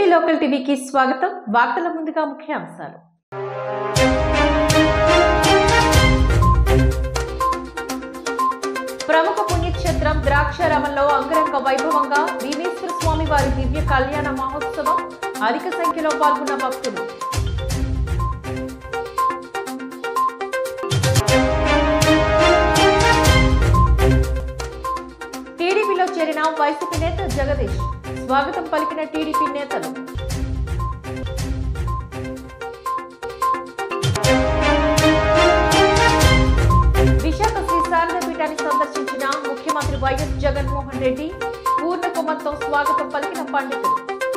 Local టీవీకి స్వాగతం వార్తల ముందుగా ముఖ్యాంశాలు ప్రముఖ పుణ్యక్షేత్రం ద్రాక్షారామంలో అంగరంగ వైభవంగా భీమేశ్వర స్వామి వారి దివ్య కళ్యాణ మహోత్సవం అధిక సంఖ్యలో పాల్గొన్న భక్తులు టీడీపీలో చేరిన వైసీపీ నేత జగదీష్ స్వాగతం పలికిన టీడీపీ నేతలు విశాఖ శ్రీ శారదా పీఠాన్ని సందర్శించిన ముఖ్యమంత్రి వైఎస్ జగన్మోహన్ రెడ్డి పూర్ణ కుమంతో స్వాగతం పలికిన పండితులు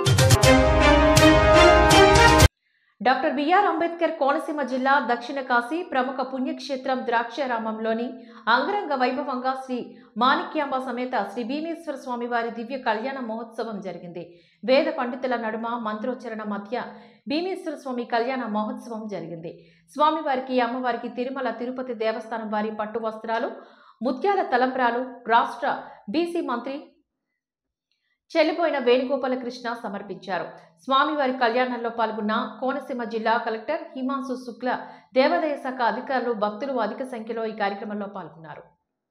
డాక్టర్ బిఆర్ అంబేద్కర్ కోనసీమ జిల్లా దక్షిణ కాశీ ప్రముఖ పుణ్యక్షేత్రం ద్రాక్షారామంలోని అంగరంగ వైభవంగా శ్రీ మాణిక్యాంబ సమేత శ్రీ భీమేశ్వర స్వామి వారి దివ్య కళ్యాణ మహోత్సవం జరిగింది వేద పండితుల నడుమ మంత్రోచ్చరణ మధ్య భీమేశ్వర స్వామి కళ్యాణ మహోత్సవం జరిగింది స్వామివారికి అమ్మవారికి తిరుమల తిరుపతి దేవస్థానం వారి పట్టు వస్త్రాలు ముత్యాల తలంబ్రాలు రాష్ట్ర బీసీ మంత్రి చెల్లిపోయిన వేణుగోపాలకృష్ణ సమర్పించారు స్వామివారి కళ్యాణంలో పాల్గొన్న కోనసీమ జిల్లా కలెక్టర్ హిమాంశు శుక్ల దేవాదాయ శాఖ అధికారులు భక్తులు అధిక సంఖ్యలో ఈ కార్యక్రమంలో పాల్గొన్నారు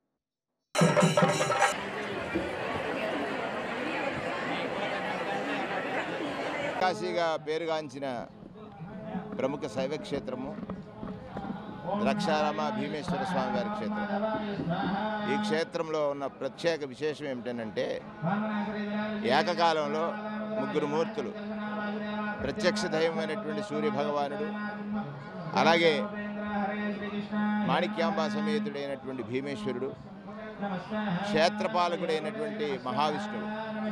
కాశీగా పేరుగాంచిన ప్రముఖ శైవ క్షేత్రము ద్రాక్షారామ భీమేశ్వర స్వామి వారి క్షేత్రం ఈ క్షేత్రంలో ఉన్న ప్రత్యేక విశేషం ఏమిటంటే ఏకకాలంలో ముగ్గురు మూర్తులు ప్రత్యక్ష దైవమైనటువంటి సూర్య భగవానుడు అలాగే మాణిక్యాంబా సమేతుడైనటువంటి భీమేశ్వరుడు క్షేత్రపాలకుడైనటువంటి మహావిష్ణువు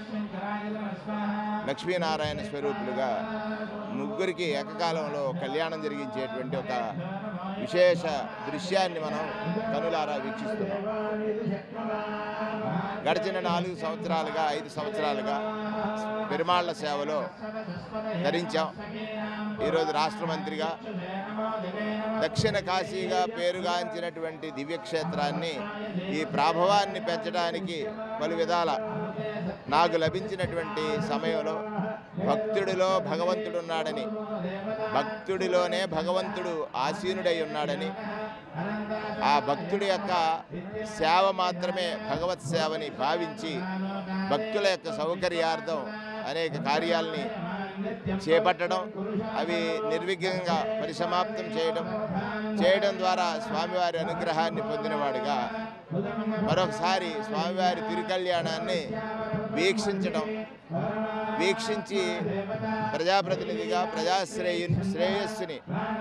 లక్ష్మీనారాయణ స్వరూపులుగా ముగ్గురికి ఏకకాలంలో కళ్యాణం జరిగించేటువంటి ఒక విశేష దృశ్యాన్ని మనం కనులారా వీక్షిస్తున్నాం గడిచిన నాలుగు సంవత్సరాలుగా ఐదు సంవత్సరాలుగా పెరుమాళ్ల సేవలో ధరించాం ఈరోజు రాష్ట్ర మంత్రిగా దక్షిణ కాశీగా పేరుగాంచినటువంటి దివ్యక్షేత్రాన్ని ఈ ప్రాభవాన్ని పెంచడానికి పలు విధాల నాకు లభించినటువంటి సమయంలో భక్తుడిలో భగవంతుడు ఉన్నాడని భక్తుడిలోనే భగవంతుడు ఆసీనుడై ఉన్నాడని ఆ భక్తుడి యొక్క సేవ మాత్రమే భగవత్ సేవని భావించి భక్తుల యొక్క సౌకర్యార్థం అనేక కార్యాలని చేపట్టడం అవి నిర్విఘ్నంగా పరిసమాప్తం చేయడం చేయడం ద్వారా స్వామివారి అనుగ్రహాన్ని పొందినవాడుగా మరొకసారి స్వామివారి తిరుకల్యాణాన్ని వీక్షించడం వీక్షించి ప్రజాప్రతినిధిగా ప్రజాశ్రేయు శ్రేయస్సుని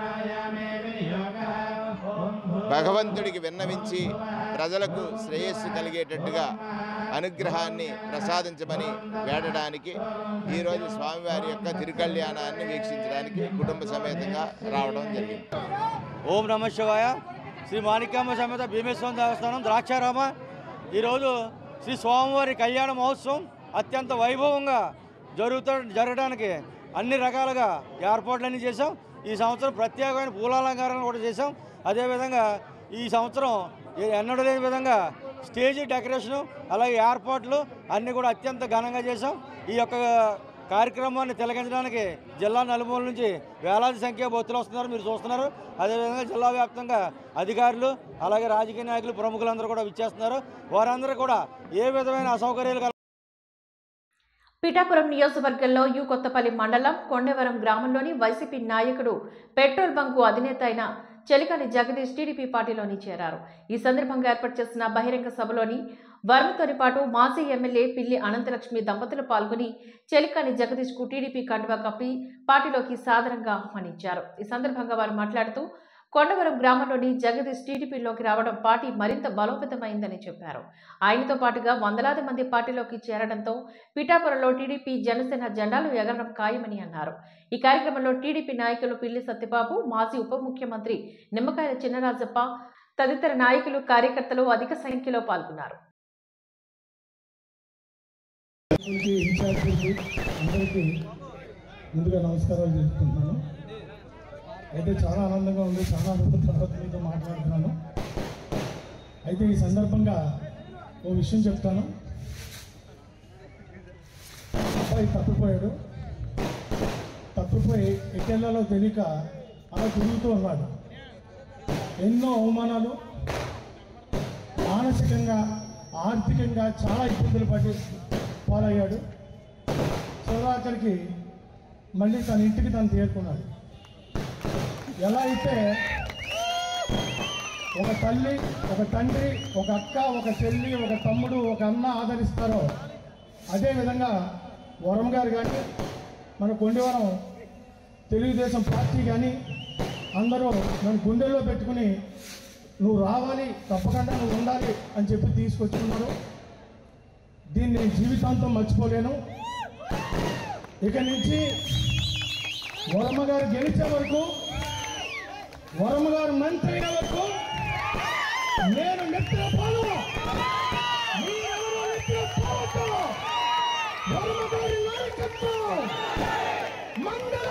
భగవంతుడికి విన్నవించి ప్రజలకు శ్రేయస్సు కలిగేటట్టుగా అనుగ్రహాన్ని ప్రసాదించమని వేడడానికి ఈరోజు స్వామివారి యొక్క తిరుకల్యాణాన్ని వీక్షించడానికి కుటుంబ సమేతంగా రావడం జరిగింది ఓం నమ శివాయ శ్రీ మాణిక్యామ్మ సమేత భీమేశ్వరం దేవస్థానం ద్రాక్షారామ ఈరోజు శ్రీ స్వామివారి కళ్యాణ మహోత్సవం అత్యంత వైభవంగా జరుగుతూ జరగడానికి అన్ని రకాలుగా ఏర్పాట్లన్నీ చేసాం ఈ సంవత్సరం ప్రత్యేకమైన పూలాలంకారాలు కూడా చేసాం అదేవిధంగా ఈ సంవత్సరం ఏ- ఎన్నడూ లేని విధంగా స్టేజ్ డెకరేషను అలాగే ఏర్పాట్లు అన్నీ కూడా అత్యంత ఘనంగా చేసాం ఈ యొక్క కార్యక్రమాన్ని తిలకించడానికి జిల్లా నలుమూల నుంచి వేలాది సంఖ్య భక్తులు వస్తున్నారు మీరు చూస్తున్నారు అదేవిధంగా జిల్లా వ్యాప్తంగా అధికారులు అలాగే రాజకీయ నాయకులు ప్రముఖులందరూ కూడా విచ్చేస్తున్నారు వారందరూ కూడా ఏ విధమైన అసౌకర్యాలు కల- పిఠాపురం నియోజకవర్గంలో యు కొత్తపల్లి మండలం కొండవరం గ్రామంలోని వైసీపీ నాయకుడు పెట్రోల్ బంకు అధినేత అయిన చెలికాని జగదీష్ టీడీపీ పార్టీలోని చేరారు ఈ సందర్భంగా ఏర్పాటు చేసిన బహిరంగ సభలోని వర్మతోని పాటు మాజీ ఎమ్మెల్యే పిల్లి అనంతలక్ష్మి దంపతులు పాల్గొని చెలికాని జగదీష్ కు టీడీపీ కండువా కప్పి పార్టీలోకి సాదరంగా ఆహ్వానించారు ఈ సందర్భంగా వారు మాట్లాడుతూ కొండవరం గ్రామంలోని జగదీష్ టీడీపీలోకి రావడం పార్టీ మరింత బలోపేతమైందని చెప్పారు ఆయనతో పాటుగా వందలాది మంది పార్టీలోకి చేరడంతో పిఠాపురంలో టీడీపీ జనసేన జెండాలు ఎగరడం ఖాయమని అన్నారు ఈ కార్యక్రమంలో టీడీపీ నాయకులు పిల్లి సత్యబాబు మాజీ ఉప ముఖ్యమంత్రి నిమ్మకాయల చిన్నరాజప్ప తదితర నాయకులు కార్యకర్తలు అధిక సంఖ్యలో పాల్గొన్నారు పార్టీ ఇన్ఛార్జీకి అందరికీ ముందుగా నమస్కారాలు తెలుపుకుంటున్నాను అయితే చాలా ఆనందంగా ఉంది చాలా రోజుల తర్వాత మీతో మాట్లాడుతున్నాను అయితే ఈ సందర్భంగా ఓ విషయం చెప్తాను అబ్బాయి తప్పిపోయాడు తప్పిపోయి ఎటెళ్లలో తెలియక అలా తిరుగుతూ ఉన్నాడు ఎన్నో అవమానాలు మానసికంగా ఆర్థికంగా చాలా ఇబ్బందులు పడి పాలయ్యాడు చివరాఖరికి మళ్ళీ తన ఇంటికి తను చేరుకున్నాడు ఎలా అయితే ఒక తల్లి ఒక తండ్రి ఒక అక్క ఒక చెల్లి ఒక తమ్ముడు ఒక అన్న ఆదరిస్తారో అదేవిధంగా వరం గారు కానీ మన కొండవరం తెలుగుదేశం పార్టీ కానీ అందరూ నన్ను గుండెల్లో పెట్టుకుని నువ్వు రావాలి తప్పకుండా నువ్వు ఉండాలి అని చెప్పి తీసుకొచ్చుకున్నారు దీన్ని నేను జీవితాంతం మర్చిపోలేను ఇక నుంచి వరమ్మ గారు గెలిచే వరకు వరమ్మ గారు మంత్రి అయ్యే వరకు నేను నిద్రపోను మీరెవరూ నిద్రపోవద్దు. వరమ్మ గారి నాయకత్వం మంగళ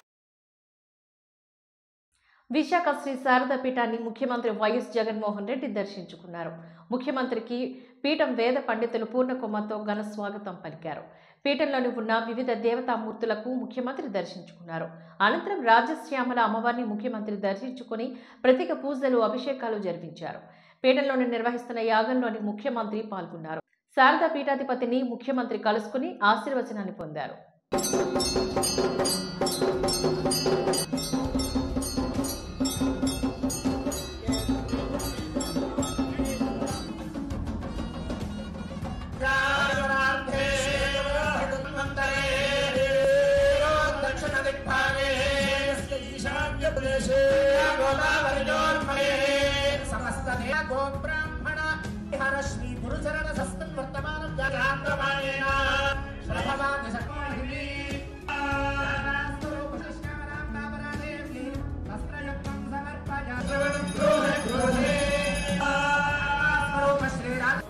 విశాఖ శ్రీ శారద పీఠాన్ని ముఖ్యమంత్రి వైఎస్ జగన్మోహన్ రెడ్డి దర్శించుకున్నారు ముఖ్యమంత్రికి పీఠం వేద పండితులు పూర్ణకుమార్తో ఘన స్వాగతం పలికారు పీఠంలోని ఉన్న వివిధ దేవతామూర్తులకు ముఖ్యమంత్రి దర్శించుకున్నారు అనంతరం రాజశ్యామల అమ్మవారిని ముఖ్యమంత్రి దర్శించుకుని ప్రత్యేక పూజలు అభిషేకాలు జరిపించారు పీఠంలోని నిర్వహిస్తున్న యాగంలోని ముఖ్యమంత్రి పాల్గొన్నారు శారదా పీఠాధిపతిని ముఖ్యమంత్రి కలుసుకుని ఆశీర్వచనాన్ని పొందారు గోబ్రాహ్మణ శ్రీ గురుచరణ సస్తం వర్తమానం జగాంధ్రమాణేన శ్రభవాది సర్వాహిని శ్రీరామ్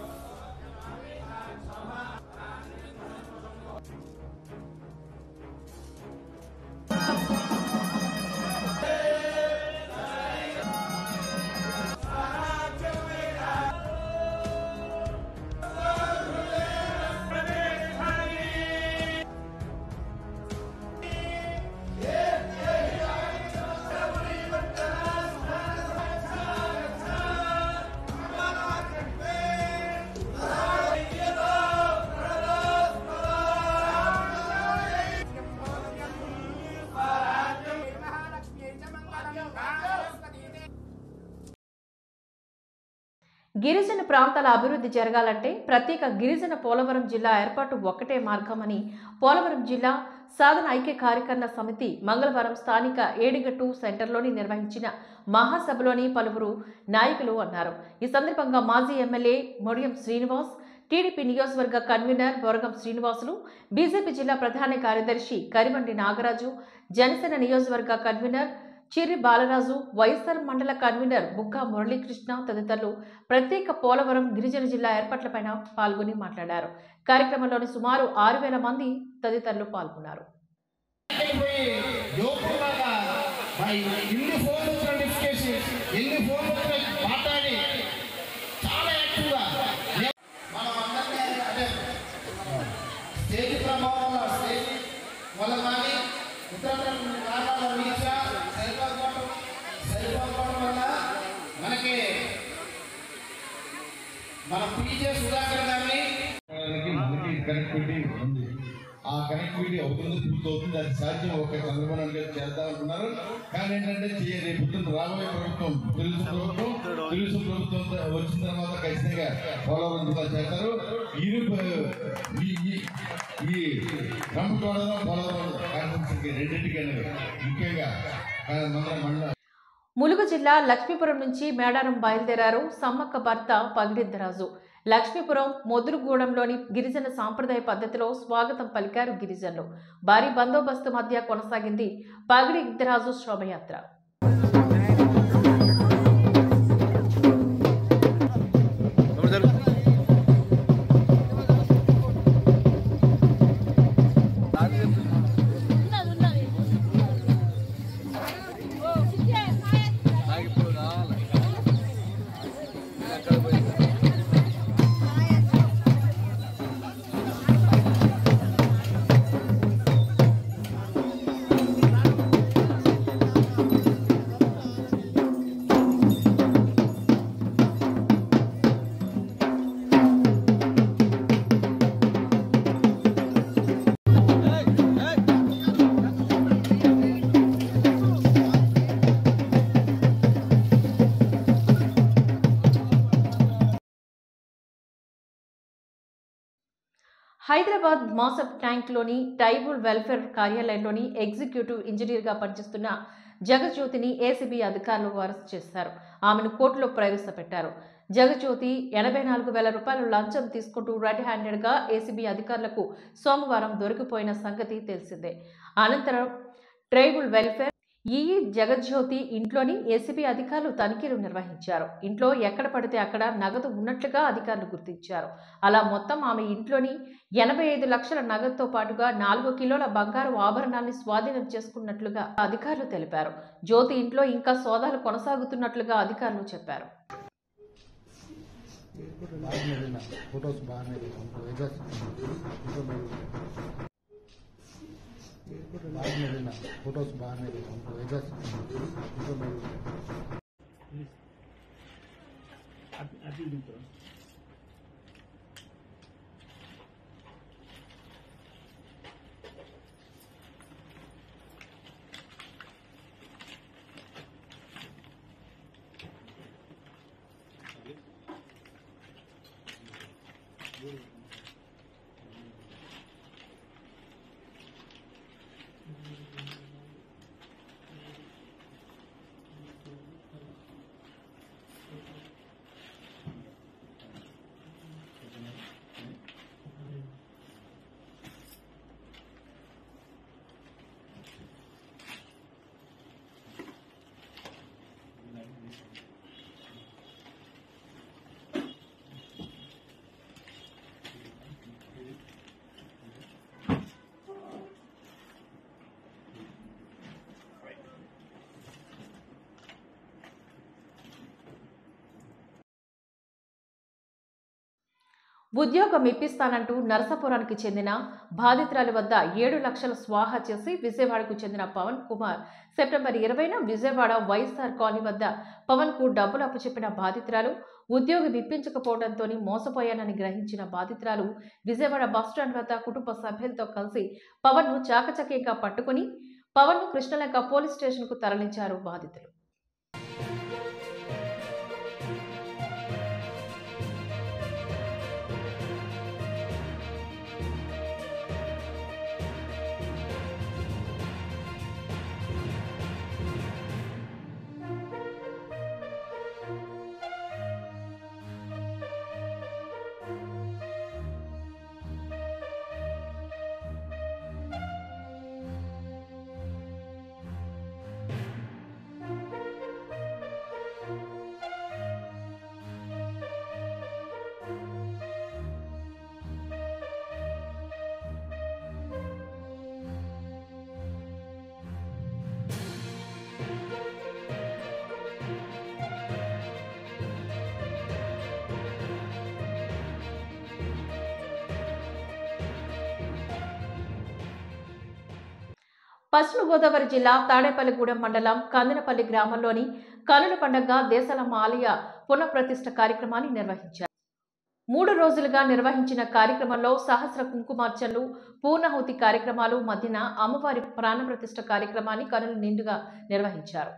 గిరిజన ప్రాంతాల అభివృద్ధి జరగాలంటే ప్రత్యేక గిరిజన పోలవరం జిల్లా ఏర్పాటు ఒక్కటే మార్గమని పోలవరం జిల్లా సాధన ఐక్య కార్యకరణ సమితి మంగళవారం స్థానిక ఏడిగట్టు సెంటర్లోని నిర్వహించిన మహాసభలోని పలువురు నాయకులు అన్నారు ఈ సందర్భంగా మాజీ ఎమ్మెల్యే మొడియం శ్రీనివాస్ టీడీపీ నియోజకవర్గ కన్వీనర్ బొరగం శ్రీనివాసులు బీజేపీ జిల్లా ప్రధాన కార్యదర్శి కరిమండి నాగరాజు జనసేన నియోజకవర్గ కన్వీనర్ చిర్రి బాలరాజు వైఎస్ఆర్ మండల కన్వీనర్ బుక్కా మురళీకృష్ణ తదితరులు ప్రత్యేక పోలవరం గిరిజన జిల్లా ఏర్పాట్లపైన పాల్గొని మాట్లాడారు కార్యక్రమంలోని సుమారు ఆరు వేల మంది తదితరులు పాల్గొన్నారు అయిపోయి యువకులాగా మరి ఎన్ని ఫోన్లు వచ్చినా లిఫ్ట్ చేసి ఎన్ని ఫోన్లు వచ్చినా మాట్లాడి చాలా యాక్టివ్గా మనం అందరినీ అంటే స్టేజ్ ప్రభావం వల్ల స్టేజ్ వల్ల కానీ ఇతర కారణాల రీత్యా సరిపోకపోవడం సరిపోకపోవడం వల్ల మనకి మన పీజే సుధాకర్ గారిని వాళ్ళకి మనకి కనెక్టివిటీ ఉంది ఆ కనెక్టివిటీ అవుతుంది పూర్తవుతుంది అది సాధ్యం ఒక చంద్రబాబు నాయుడు గారు చేద్దాం అనుకున్నారు కానీ ఏంటంటే చేయ- రేపు పొద్దున్న రాబోయే ప్రభుత్వం తెలుగు ప్రభుత్వం తెలుగు ప్రభుత్వం వచ్చిన తర్వాత ఖచ్చితంగా పోలవరం జిల్లా చేస్తారు ఇది ఈ ఈ- ఈ రంపటోడలో పోలవరం కాన్ఫరెన్స్కి రెండింటికి ముఖ్యంగా మన మండల ములుగు జిల్లా లక్ష్మీపురం నుంచి మేడారం బయలుదేరారు సమ్మక్క భర్త పగిడిద్దరాజు లక్ష్మీపురం మొదురుగూడెంలోని గిరిజన సాంప్రదాయ పద్ధతిలో స్వాగతం పలికారు గిరిజనులు భారీ బందోబస్తు మధ్య కొనసాగింది పగిడి ఇద్దరాజు శోభయాత్ర శ్రీ హైదరాబాద్ మాసప్ ట్యాంక్లోని ట్రైబల్ వెల్ఫేర్ కార్యాలయంలోని ఎగ్జిక్యూటివ్ ఇంజనీర్గా పనిచేస్తున్న జగజ్యోతిని ఏసీబీ అధికారులు అరెస్ట్ చేశారు ఆమెను కోర్టులో ప్రవేశపెట్టారు జగజ్యోతి ఎనభై నాలుగు వేల రూపాయలు లంచం తీసుకుంటూ రెడ్ హ్యాండెడ్గా ఏసీబీ అధికారులకు సోమవారం దొరికిపోయిన సంగతి తెలిసిందే అనంతరం ట్రైబల్ వెల్ఫేర్ ఈ జగజ్యోతి ఇంట్లోని ఏసీబీ అధికారులు తనిఖీలు నిర్వహించారు ఇంట్లో ఎక్కడ పడితే అక్కడ నగదు ఉన్నట్లుగా అధికారులు గుర్తించారు అలా మొత్తం ఆమె ఇంట్లోని ఎనభై ఐదు లక్షల నగదుతో పాటుగా నాలుగు కిలోల బంగారు ఆభరణాల్ని స్వాధీనం చేసుకున్నట్లుగా అధికారులు తెలిపారు జ్యోతి ఇంట్లో ఇంకా సోదాలు కొనసాగుతున్నట్లుగా అధికారులు చెప్పారు ఫొటోస్ బాగానే ఫొటోస్ బాగానే ఉద్యోగం ఇప్పిస్తానంటూ నరసాపురానికి చెందిన బాధితురాలి వద్ద ఏడు లక్షల స్వాహ చేసి విజయవాడకు చెందిన పవన్ కుమార్ సెప్టెంబర్ ఇరవైన విజయవాడ వైఎస్ఆర్ కాలనీ వద్ద పవన్ కు డబ్బులు అప్పచెప్పిన బాధితురాలు ఉద్యోగం ఇప్పించకపోవడంతో మోసపోయానని గ్రహించిన బాధితురాలు విజయవాడ బస్టాండ్ వద్ద కుటుంబ సభ్యులతో కలిసి పవన్ ను చాకచక్యంగా పట్టుకుని పవన్ ను కృష్ణలంక పోలీస్ స్టేషన్ కు తరలించారు బాధితులు పశ్చిమ గోదావరి జిల్లా తాడేపల్లిగూడెం మండలం కందనపల్లి గ్రామంలోని కనుల పండుగ దేశాలమ్మ ఆలయ పునఃప్రతిష్ఠ కార్యక్రమాన్ని నిర్వహించారు మూడు రోజులుగా నిర్వహించిన కార్యక్రమంలో సహస్ర కుంకుమార్చనలు పూర్ణాహుతి కార్యక్రమాలు మధ్యన అమ్మవారి ప్రాణప్రతిష్ఠ కార్యక్రమాన్ని కనులు నిండుగా నిర్వహించారు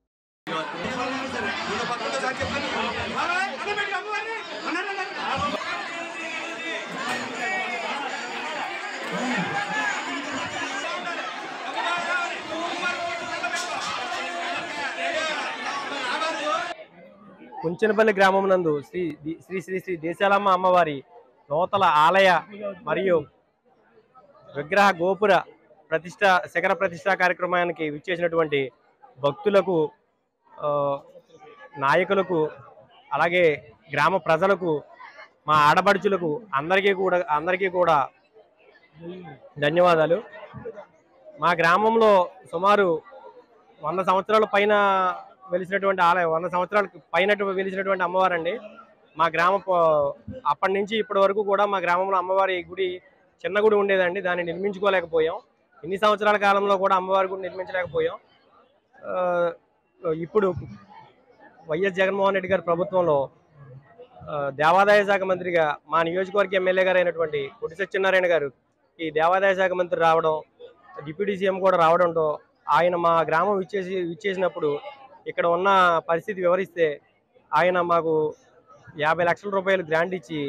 కుంచనపల్లి గ్రామం నందు శ్రీ ది- శ్రీ శ్రీ శ్రీ దేశాలమ్మ అమ్మవారి నూతన ఆలయ మరియు విగ్రహ గోపుర ప్రతిష్ట శిఖర ప్రతిష్ట కార్యక్రమానికి విచ్చేసినటువంటి భక్తులకు ఆ, నాయకులకు అలాగే గ్రామ ప్రజలకు మా ఆడపడుచులకు అందరికీ కూడా అందరికీ కూడా ధన్యవాదాలు మా గ్రామంలో సుమారు వంద సంవత్సరాల పైన వెలిసినటువంటి ఆలయం వంద సంవత్సరాలకు పైన వెలిసినటువంటి అమ్మవారండి మా గ్రామ ప- అప్పటి నుంచి ఇప్పటి వరకు కూడా మా గ్రామంలో అమ్మవారి గుడి చిన్న గుడి ఉండేదండి దాన్ని నిర్మించుకోలేకపోయాం ఇన్ని సంవత్సరాల కాలంలో కూడా అమ్మవారి గుడి నిర్మించలేకపోయాం ఆ, ఇప్పుడు వైఎస్ జగన్మోహన్ రెడ్డి గారి ప్రభుత్వంలో ఆ, దేవాదాయ శాఖ మంత్రిగా మా నియోజకవర్గ ఎమ్మెల్యే గారు అయినటువంటి కొట్టి సత్యనారాయణ గారు ఈ దేవాదాయ శాఖ మంత్రి రావడం డిప్యూటీ సీఎం కూడా రావడంతో ఆయన మా గ్రామం ఇచ్చేసి ఇచ్చేసినప్పుడు ఇక్కడ ఉన్న పరిస్థితి వివరిస్తే ఆయన మాకు యాభై లక్షల రూపాయలు గ్రాంట్ ఇచ్చి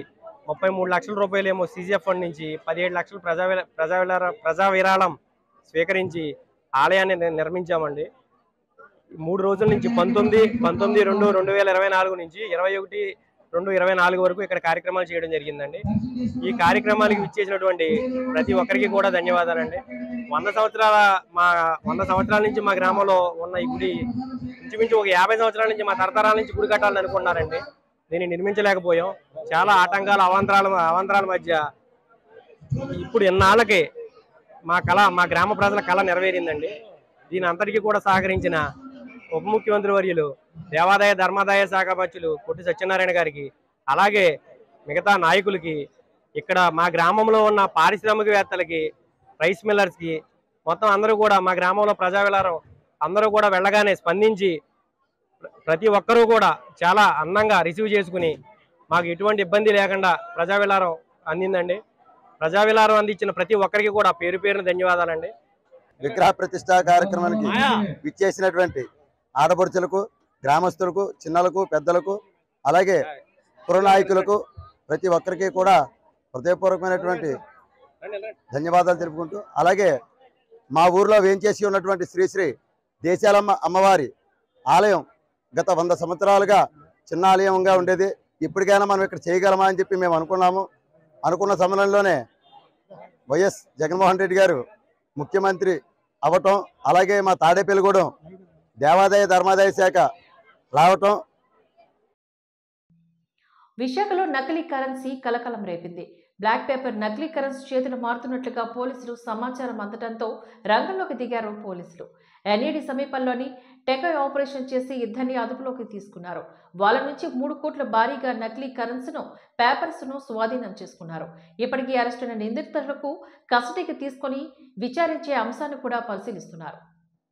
ముప్పై మూడు లక్షల రూపాయలు ఏమో సీజీఎఫ్ ఫండ్ నుంచి పదిహేడు లక్షలు ప్రజా విరా- ప్రజా విరా- ప్రజా విరాళం స్వీకరించి ఆలయాన్ని ని- నిర్మించామండి ఈ మూడు రోజుల నుంచి పంతొమ్మిది పంతొమ్మిది రెండు రెండు వేల ఇరవై నాలుగు నుంచి ఇరవై ఒకటి రెండు ఇరవై నాలుగు వరకు ఇక్కడ కార్యక్రమాలు చేయడం జరిగిందండి ఈ కార్యక్రమానికి విచ్చేసినటువంటి ప్రతి ఒక్కరికి కూడా ధన్యవాదాలండి వంద సంవత్సరాల మా వంద సంవత్సరాల నుంచి మా గ్రామంలో ఉన్న ఈ గుడి ఇంచుమించు ఒక యాభై సంవత్సరాల నుంచి మా తరతరాల నుంచి గుడి కట్టాలని అనుకున్నారండి దీన్ని నిర్మించలేకపోయాం చాలా ఆటంకాలు అవాంతరాల అవాంతరాల మధ్య ఇప్పుడు ఇన్నాళ్ళకి మా కళ మా గ్రామ ప్రజల కళ నెరవేరిందండి దీని అంతటికీ కూడా సహకరించిన ఉప ముఖ్యమంత్రి వర్యులు దేవాదాయ ధర్మాదాయ శాఖ మంత్రులు పొట్టి సత్యనారాయణ గారికి అలాగే మిగతా నాయకులకి ఇక్కడ మా గ్రామంలో ఉన్న పారిశ్రామికవేత్తలకి రైస్ మిల్లర్స్కి మొత్తం అందరూ కూడా మా గ్రామంలో ప్రజా విలారం అందరూ కూడా వెళ్ళగానే స్పందించి ప్ర- ప్రతి ఒక్కరూ కూడా చాలా అందంగా రిసీవ్ చేసుకుని మాకు ఎటువంటి ఇబ్బంది లేకుండా ప్రజా విలారం అందిందండి ప్రజా విలారం అందించిన ప్రతి ఒక్కరికి కూడా పేరు పేరున ధన్యవాదాలండి విగ్రహ ప్రతిష్ట కార్యక్రమానికి విచ్చేసినటువంటి ఆడపడుచులకు గ్రామస్తులకు చిన్నలకు పెద్దలకు అలాగే పురనాయకులకు ప్రతి ఒక్కరికి కూడా హృదయపూర్వకమైనటువంటి ధన్యవాదాలు తెలుపుకుంటూ అలాగే మా ఊర్లో వేంచేసి ఉన్నటువంటి శ్రీశ్రీ దేశాలమ్మ అమ్మవారి ఆలయం గత వంద సంవత్సరాలుగా చిన్న ఆలయంగా ఉండేది ఇప్పటికైనా మనం ఇక్కడ చేయగలమా అని చెప్పి మేము అనుకున్నాము అనుకున్న సమయంలోనే వైఎస్ జగన్మోహన్ రెడ్డి గారు ముఖ్యమంత్రి అవటం అలాగే మా తాడేపల్లిగూడెం దేవాదాయ ధర్మాదాయ శాఖ రావటం విశాఖలో నకిలీ కరెన్సీ కలకలం రేపింది బ్లాక్ పేపర్ నకిలీ కరెన్సీ చేతులు మారుతున్నట్లుగా పోలీసులు సమాచారం అందడంతో రంగంలోకి దిగారు పోలీసులు ఎన్ఈడి సమీపంలోని టెకై ఆపరేషన్ చేసి ఇద్దరిని అదుపులోకి తీసుకున్నారు వాళ్ళ నుంచి మూడు కోట్ల భారీగా నకిలీ కరెన్సీను పేపర్స్ను స్వాధీనం చేసుకున్నారు ఇప్పటికీ అరెస్టైన నిందితులకు కస్టడీకి తీసుకొని విచారించే అంశాన్ని కూడా పరిశీలిస్తున్నారు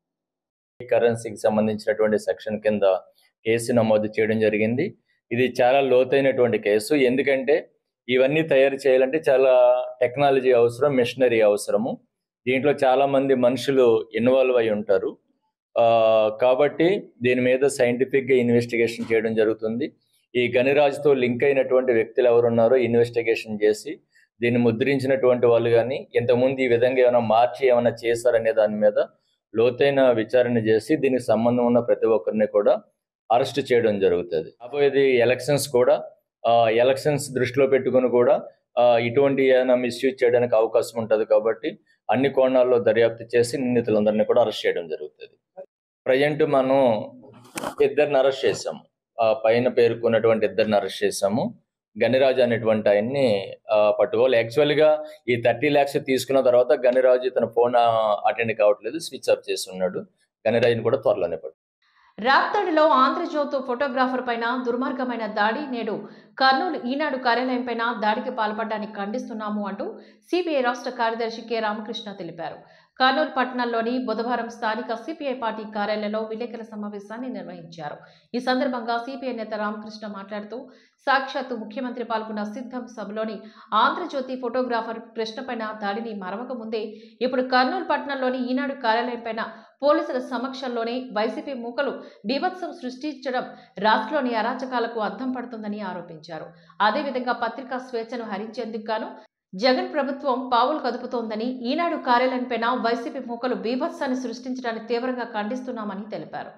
కరెన్సీకి సంబంధించినటువంటి సెక్షన్ కింద కేసు నమోదు చేయడం జరిగింది ఇది చాలా లోతైనటువంటి కేసు ఎందుకంటే ఇవన్నీ తయారు చేయాలంటే చాలా టెక్నాలజీ అవసరం మిషనరీ అవసరము దీంట్లో చాలా మంది మనుషులు ఇన్వాల్వ్ అయి ఉంటారు ఆ, కాబట్టి దీని మీద సైంటిఫిక్ గా ఇన్వెస్టిగేషన్ చేయడం జరుగుతుంది ఈ గనిరాజుతో లింక్ అయినటువంటి వ్యక్తులు ఎవరున్నారో ఇన్వెస్టిగేషన్ చేసి దీన్ని ముద్రించినటువంటి వాళ్ళు కానీ ఇంతకుముందు ఈ విధంగా ఏమైనా మార్చి ఏమైనా చేశారనే దాని మీద లోతైన విచారణ చేసి దీనికి సంబంధం ఉన్న ప్రతి ఒక్కరిని కూడా అరెస్ట్ చేయడం జరుగుతుంది అపోయేది ఎలక్షన్స్ కూడా ఎలక్షన్స్ దృష్టిలో పెట్టుకుని కూడా ఆ, ఇటువంటి ఏమైనా మిస్యూజ్ చేయడానికి అవకాశం ఉంటుంది కాబట్టి అన్ని కోణాల్లో దర్యాప్తు చేసి నిందితులందరినీ కూడా అరెస్ట్ చేయడం జరుగుతుంది ప్రజెంట్ మనం ఇద్దరిని అరెస్ట్ చేసాము ఆ పైన పేర్కొన్నటువంటి ఇద్దరిని అరెస్ట్ చేసాము గనిరాజు అనేటువంటి ఆయన్ని ఆ, పట్టుకోవాలి యాక్చువల్ గా ఈ థర్టీ ల్యాక్స్ తీసుకున్న తర్వాత గనిరాజు తన ఫోన్ అటెండ్ కావట్లేదు స్విచ్ ఆఫ్ చేసి ఉన్నాడు గనిరాజుని కూడా త్వరలోనే పట్టు రాప్తాడులో ఆంధ్రజ్యోతు ఫోటోగ్రాఫర్ పైన దుర్మార్గమైన దాడి నేడు కర్నూలు ఈనాడు కార్యాలయం పైన దాడికి పాల్పడ్డాన్ని ఖండిస్తున్నాము అంటూ సిపిఐ రాష్ట్ర కార్యదర్శి కె రామకృష్ణ తెలిపారు కర్నూలు పట్టణంలోని బుధవారం స్థానిక సిపిఐ పార్టీ కార్యాలయంలో విలేకరుల సమావేశాన్ని నిర్వహించారు ఈ సందర్భంగా సిపిఐ నేత రామకృష్ణ మాట్లాడుతూ సాక్షాత్తు ముఖ్యమంత్రి పాల్గొన్న సిద్ధం సభలోని ఆంధ్రజ్యోతి ఫోటోగ్రాఫర్ కృష్ణపైన దాడిని మరవక ముందే ఇప్పుడు కర్నూలు పట్టణంలోని ఈనాడు కార్యాలయం పైన పోలీసుల సమక్షంలోనే వైసీపీ మూకలు బీభత్సం సృష్టించడం రాష్ట్రంలోని అరాచకాలకు అద్దం పడుతుందని ఆరోపించారు అదేవిధంగా పత్రికా స్వేచ్ఛను హరించేందుకు గాను జగన్ ప్రభుత్వం పావులు కదుపుతోందని ఈనాడు కార్యాలయంపైన వైసీపీ మూకలు బీభత్సాన్ని సృష్టించడాన్ని తీవ్రంగా ఖండిస్తున్నామని తెలిపారు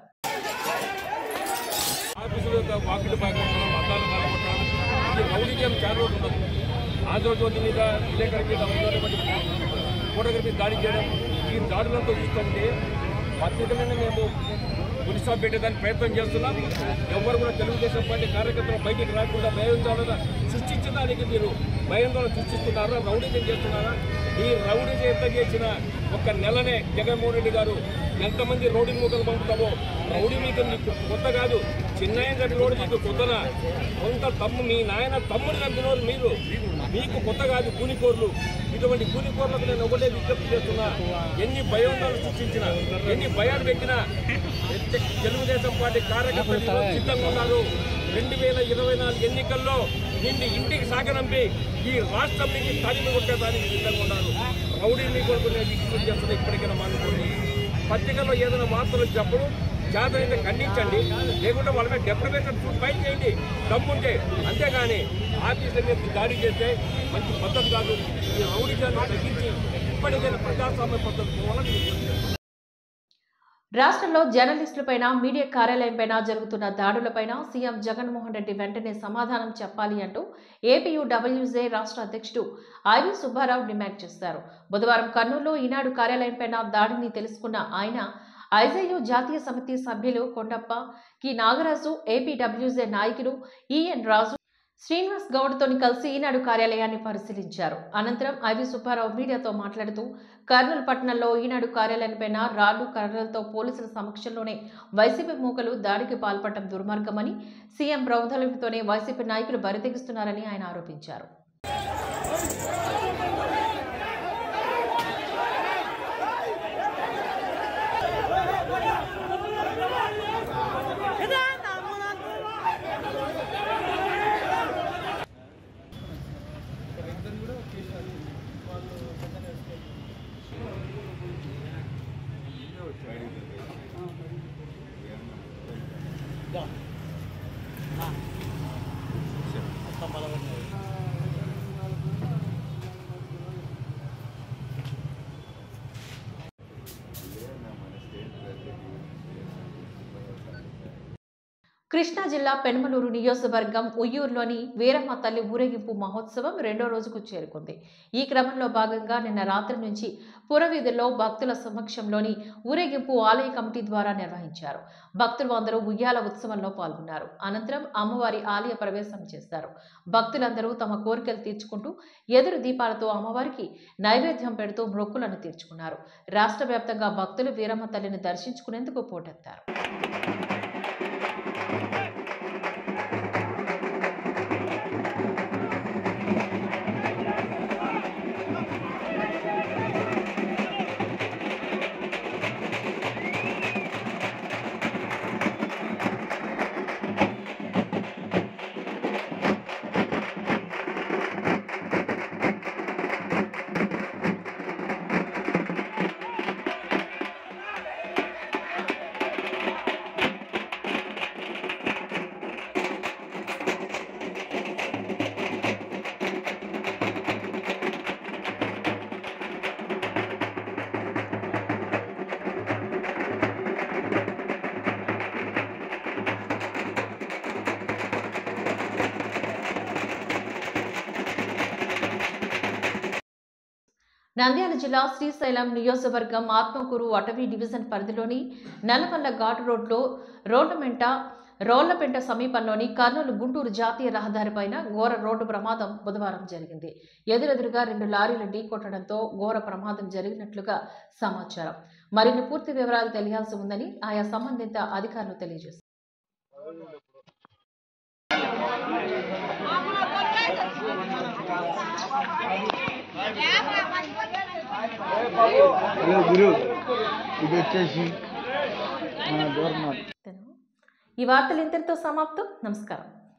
ఆఫీసుల యొక్క వాకిటి పాల్గొనడం అద్దాలు పాల్గొనడం ఇది రౌడీజం చాలా రోజులు ఉన్నది ఆంధ్రజ్యోతి మీద విలేకరి మీద ఉన్నటువంటి ఫోటోగ్రఫీ దాడి చేయడం ఈ దాడులతో చూస్తుంటే పత్రికలను మేము పులిసా పెట్టేదానికి ప్రయత్నం చేస్తున్నాం ఎవరు కూడా తెలుగుదేశం పార్టీ కార్యకర్తలు బయటికి రాకుండా భయాందోళన సృష్టించడానికి మీరు భయాందోళన సృష్టిస్తున్నారా రౌడీజం చేస్తున్నారా ఈ రౌడీజం ఎంత చేసిన ఒక నెలనే జగన్మోహన్ రెడ్డి గారు ఎంతమంది రౌడీ మూకలు పంపుతామో రౌడీ మీకు మీకు కొత్త కాదు చిన్నాయన గారి రోడ్డు మీకు కొత్తనా కొంత తమ్ము మీ నాయన తమ్ముడు చంపినోరు మీరు మీకు కొత్త కాదు కూలికోర్లు ఇటువంటి కూలికోర్లకు నేను ఒకటే విజ్ఞప్తి చేస్తున్నా ఎన్ని భయోందాలు సృష్టించినా ఎన్ని భయాలు పెట్టినా ప్రత్యేక తెలుగుదేశం పార్టీ కార్యకర్తలు ఈరోజు సిద్ధంగా ఉన్నారు రెండు వేల ఇరవై నాలుగు ఎన్నికల్లో నిన్ను ఇంటికి సాగనంపి ఈ రాష్ట్రం నుంచి తరిమి కొట్టడానికి సిద్ధంగా ఉన్నారు రౌడీ మీ కొరకు నేను విజ్ఞప్తి చేస్తున్నా ఇప్పటికైనా మానుకోండి పత్రికల్లో ఏదైనా వార్తలు చెప్పడం చేతనైతే ఖండించండి లేకుంటే వాళ్ళ మీద డెప్రవేషన్ సూట్ ఫైల్ చేయండి దమ్ముంటే అంతేగాని ఆఫీసుల మీద దాడి చేస్తే మంచి పద్ధతి కాదు ఈ రౌడిజాన్ని తగ్గించి ఇప్పటికైనా ప్రజాస్వామ్య పద్ధతి పోవాలని రాష్ట్రంలో జర్నలిస్టులపైన మీడియా కార్యాలయంపైన జరుగుతున్న దాడులపైన సీఎం జగన్మోహన్ రెడ్డి వెంటనే సమాధానం చెప్పాలి అంటూ ఏపీయూడబ్ల్యూజే రాష్ట్ర అధ్యక్షుడు ఐవి సుబ్బారావు డిమాండ్ చేశారు బుధవారం కర్నూలులో ఈనాడు కార్యాలయంపైన దాడిని తెలుసుకున్న ఆయన ఐజేయు జాతీయ సమితి సభ్యులు కొండప్ప కి నాగరాజు ఏపీడబ్ల్యూజే నాయకులు ఈఎన్ రాజు శ్రీనివాస్ గౌడ్తోని కలిసి ఈనాడు కార్యాలయాన్ని పరిశీలించారు అనంతరం ఐవి సుబ్బారావు మీడియాతో మాట్లాడుతూ కర్నూలు పట్టణంలో ఈనాడు కార్యాలయంపైన రాళ్లు కర్రలతో పోలీసుల సమక్షంలోనే వైసీపీ మూకలు దాడికి పాల్పడటం దుర్మార్గమని సీఎం ప్రౌఢలతోనే వైసీపీ నాయకులు బరితెగిస్తున్నారని ఆయన ఆరోపించారు కృష్ణా జిల్లా పెనుమలూరు నియోజకవర్గం ఉయ్యూరులోని వీరమ్మ తల్లి ఊరేగింపు మహోత్సవం రెండో రోజుకు చేరుకుంది ఈ క్రమంలో భాగంగా నిన్న రాత్రి నుంచి పురవీధుల్లో భక్తుల సమక్షంలోని ఊరేగింపు ఆలయ కమిటీ ద్వారా నిర్వహించారు భక్తులు అందరూ ఉయ్యాల ఉత్సవంలో పాల్గొన్నారు అనంతరం అమ్మవారి ఆలయ ప్రవేశం చేశారు భక్తులందరూ తమ కోరికలు తీర్చుకుంటూ ఎదురు దీపాలతో అమ్మవారికి నైవేద్యం పెడుతూ మొక్కులను తీర్చుకున్నారు రాష్ట్ర వ్యాప్తంగా భక్తులు వీరమ్మ తల్లిని దర్శించుకునేందుకు పోటెత్తారు నంద్యాల జిల్లా శ్రీశైలం నియోజకవర్గం ఆత్మకూరు అటవీ డివిజన్ పరిధిలోని నల్లమల్ల ఘాట్ రోడ్లో రోడ్డుమెంట రోళ్లపెంట సమీపంలోని కర్నూలు గుంటూరు జాతీయ రహదారిపైన ఘోర రోడ్డు ప్రమాదం బుధవారం జరిగింది ఎదురెదురుగా రెండు లారీలు ఢీకొట్టడంతో ఘోర ప్రమాదం జరిగినట్లుగా సమాచారం మరిన్ని పూర్తి వివరాలు తెలియాల్సి ఉందని ఆయా సంబంధిత అధికారులు తెలియజేశారు గురు ఇది వచ్చేసి మన గవర్నమెంట్ ఈ వార్తలు ఇంతటితో సమాప్తం నమస్కారం